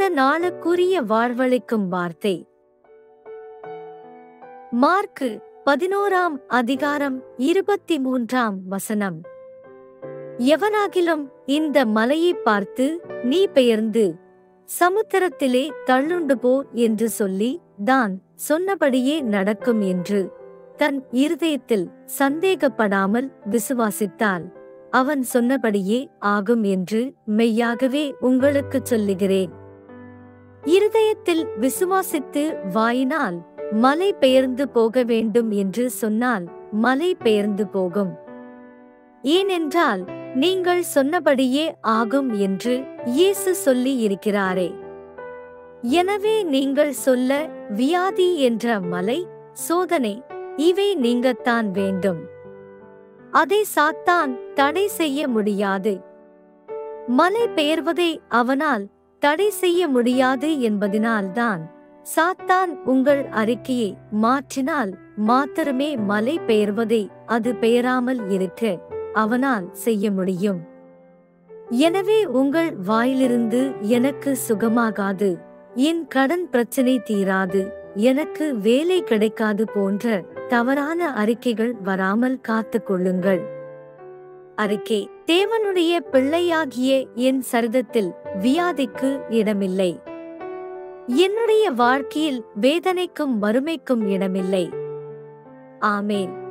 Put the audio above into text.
நாளுக்குரிய வாழ்வளிக்கும் வார்த்தை மார்க்கு பதினோராம் அதிகாரம் இருபத்தி மூன்றாம் வசனம் எவனாகிலும் இந்த மலையை பார்த்து நீ பெயர்ந்து சமுத்திரத்திலே தள்ளுண்டு போ என்று சொல்லி தான் சொன்னபடியே நடக்கும் என்று தன் இருதயத்தில் சந்தேகப்படாமல் விசுவாசித்தால் அவன் சொன்னபடியே ஆகும் என்று மெய்யாகவே உங்களுக்குச் சொல்லுகிறேன் இருதயத்தில் விசுவாசித்து வாயினால் மலை பெயர்ந்து போக வேண்டும் என்று சொன்னால் மலை பெயர்ந்து போகும் ஏனென்றால் நீங்கள் சொன்னபடியே ஆகும் என்று இயேசு சொல்லி இருக்கிறாரே எனவே நீங்கள் சொல்ல வியாதி என்ற மலை சோதனை இவை நீங்கத்தான் வேண்டும் அதை சாத்தான் தடை செய்ய முடியாது மலை பெயர்வதை அவனால் தடை செய்ய முடியாது என்பதினால்தான் சாத்தான் உங்கள் அறிக்கையை மாற்றினால் மாத்திரமே மலை பெயர்வதை அது பெயராமல் இருக்க அவனால் செய்ய முடியும் எனவே உங்கள் வாயிலிருந்து எனக்கு சுகமாகாது என் கடன் பிரச்சனை தீராது எனக்கு வேலை கிடைக்காது போன்ற தவறான அறிக்கைகள் வராமல் காத்துக் கொள்ளுங்கள் அறிக்கை தேவனுடைய பிள்ளையாகிய என் சரிதத்தில் வியாதிக்கு இடமில்லை என்னுடைய வாழ்க்கையில் வேதனைக்கும் வறுமைக்கும் இடமில்லை ஆமேன்